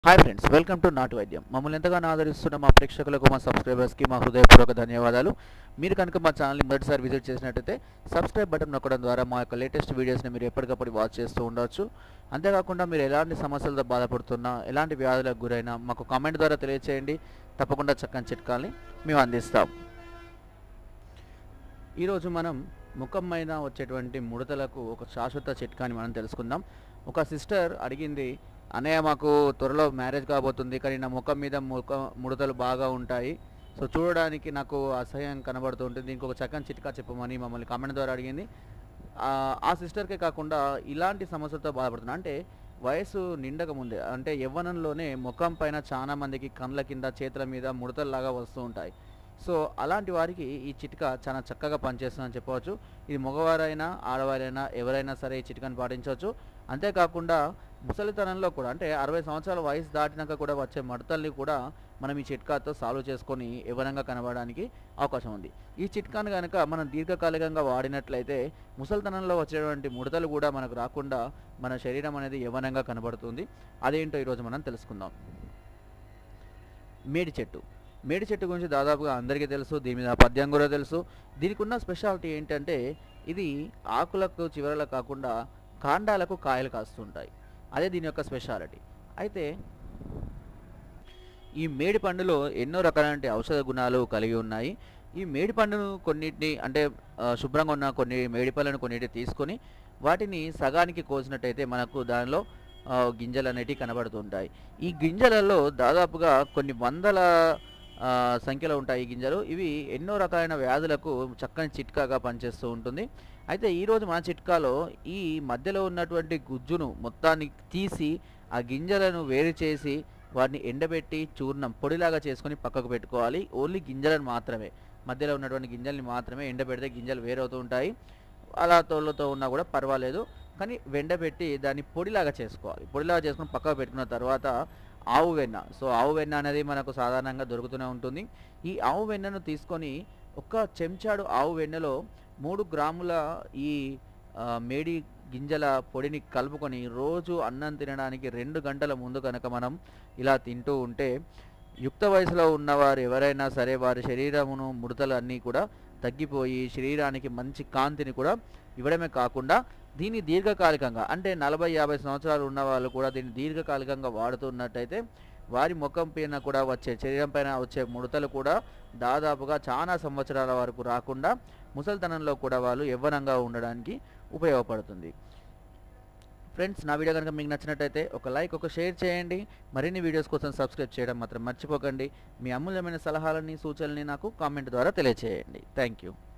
hi friends welcome to నాటు వైద్యం మమ్మల్ని ఎంతగానో ఆదరిస్తున్న మా ప్రేక్షకులకు మా సబ్స్క్రైబర్స్కి మా హృదయపూర్వక ధన్యవాదాలు మీరు కనుక మా ఛానల్ని మొదటిసారి విజిట్ చేసినట్టయితే సబ్స్క్రైబ్ బటన్ నొక్కడం ద్వారా మా యొక్క లేటెస్ట్ వీడియోస్ని మీరు ఎప్పటికప్పుడు వాచ్ చేస్తూ ఉండవచ్చు అంతేకాకుండా మీరు ఎలాంటి సమస్యలతో బాధపడుతున్నా ఎలాంటి వ్యాధులకు గురైనా మాకు కామెంట్ ద్వారా తెలియచేయండి తప్పకుండా చక్కని చిట్కాల్ని మేము అందిస్తాం ఈరోజు మనం ముఖం మీద వచ్చేటువంటి ముడతలకు ఒక శాశ్వత చిట్కాని మనం తెలుసుకుందాం ఒక సిస్టర్ అడిగింది అన్నయ్య మాకు త్వరలో మ్యారేజ్ కాబోతుంది కానీ నా ముఖం మీద ముఖ ముడతలు బాగా ఉంటాయి సో చూడడానికి నాకు అసహ్యం కనబడుతూ ఉంటుంది దీనికి ఒక చక్కని చిట్కా చెప్పమని మమ్మల్ని కామెంట్ ద్వారా అడిగింది ఆ, ఆ సిస్టర్కే కాకుండా ఇలాంటి సమస్యలతో బాధపడుతున్నా అంటే వయసు నిండక ముందే అంటే యవ్వనంలోనే ముఖం పైన చాలా మందికి కండ్ల కింద చేతుల మీద ముడతల్లాగా వస్తూ ఉంటాయి సో అలాంటి వారికి ఈ చిట్కా చాలా చక్కగా పనిచేస్తుందని చెప్పవచ్చు ఇది మగవారైనా ఆడవారైనా ఎవరైనా సరే ఈ చిట్కాని పాటించవచ్చు అంతేకాకుండా ముసలితనంలో కూడా అంటే అరవై సంవత్సరాల వయసు దాటినాక కూడా వచ్చే మడతల్ని కూడా మనం ఈ చిట్కాతో సాల్వ్ చేసుకొని యవ్వనంగా కనబడడానికి అవకాశం ఉంది ఈ చిట్కాను కనుక మనం దీర్ఘకాలికంగా వాడినట్లయితే ముసలితనంలో వచ్చేటువంటి ముడతలు కూడా మనకు రాకుండా మన శరీరం అనేది యవ్వనంగా కనబడుతుంది అదేంటో ఈరోజు మనం తెలుసుకుందాం మేడి చెట్టు మేడి చెట్టు గురించి దాదాపుగా అందరికీ తెలుసు దీని మీద పద్యం కూడా తెలుసు దీనికి ఉన్న స్పెషాలిటీ ఏంటంటే ఇది ఆకులకు చివరలో కాకుండా కాండాలకు కాయలు కాస్తుంటాయి అదే దీని యొక్క స్పెషాలిటీ అయితే ఈ మేడి పండులో ఎన్నో రకాలైన ఔషధ గుణాలు కలిగి ఉన్నాయి ఈ మేడి పండును కొన్నిటిని అంటే ఆ, శుభ్రంగా ఉన్న కొన్ని మేడి పళ్ళను కొన్నిటిని తీసుకొని వాటిని సగానికి కోసినట్టయితే మనకు దానిలో ఆ, గింజలు అనేటివి కనబడుతుంటాయి ఈ గింజలలో దాదాపుగా కొన్ని వందల ఆ, సంఖ్యలో ఉంటాయి ఈ గింజలు ఇవి ఎన్నో రకాలైన వ్యాధులకు చక్కని చిట్కాగా పనిచేస్తూ ఉంటుంది అయితే ఈరోజు మన చిట్కాలో ఈ మధ్యలో ఉన్నటువంటి గుజ్జును మొత్తాన్ని తీసి ఆ గింజలను వేరు చేసి వాటిని ఎండబెట్టి చూర్ణం పొడిలాగా చేసుకొని పక్కకు పెట్టుకోవాలి ఓన్లీ గింజలను మాత్రమే మధ్యలో ఉన్నటువంటి గింజల్ని మాత్రమే ఎండబెడితే గింజలు వేరవుతూ ఉంటాయి అలా తోళ్ళతో ఉన్నా కూడా పర్వాలేదు కానీ వెండబెట్టి దాన్ని పొడిలాగా చేసుకోవాలి పొడిలాగా చేసుకొని పక్కకు పెట్టుకున్న తర్వాత ఆవు వెన్న సో ఆవు వెన్న అనేది మనకు సాధారణంగా దొరుకుతూనే ఉంటుంది ఈ ఆవు వెన్నను తీసుకొని ఒక చెంచాడు ఆవు వెన్నలో మూడు గ్రాముల ఈ ఆ, మేడి గింజల పొడిని కలుపుకొని రోజు అన్నం తినడానికి రెండు గంటల ముందు కనుక మనం ఇలా తింటూ ఉంటే యుక్త వయసులో ఉన్నవారు ఎవరైనా సరే వారి శరీరమును ముడతలు అన్నీ కూడా తగ్గిపోయి శరీరానికి మంచి కాంతిని కూడా ఇవ్వడమే కాకుండా దీన్ని దీర్ఘకాలికంగా అంటే నలభై యాభై సంవత్సరాలు ఉన్న వాళ్ళు కూడా దీన్ని దీర్ఘకాలికంగా వాడుతున్నట్టయితే వారి ముఖం పైన కూడా వచ్చే శరీరం పైన వచ్చే ముడతలు కూడా దాదాపుగా చాలా సంవత్సరాల వరకు రాకుండా ముసలితనంలో కూడా వాళ్ళు యవ్వనంగా ఉండడానికి ఉపయోగపడుతుంది ఫ్రెండ్స్ నా వీడియో కనుక మీకు నచ్చినట్టయితే ఒక లైక్ ఒక షేర్ చేయండి మరిన్ని వీడియోస్ కోసం సబ్స్క్రైబ్ చేయడం మాత్రం మర్చిపోకండి మీ అమూల్యమైన సలహాలని సూచనల్ని నాకు కామెంట్ ద్వారా తెలియచేయండి థ్యాంక్ యూ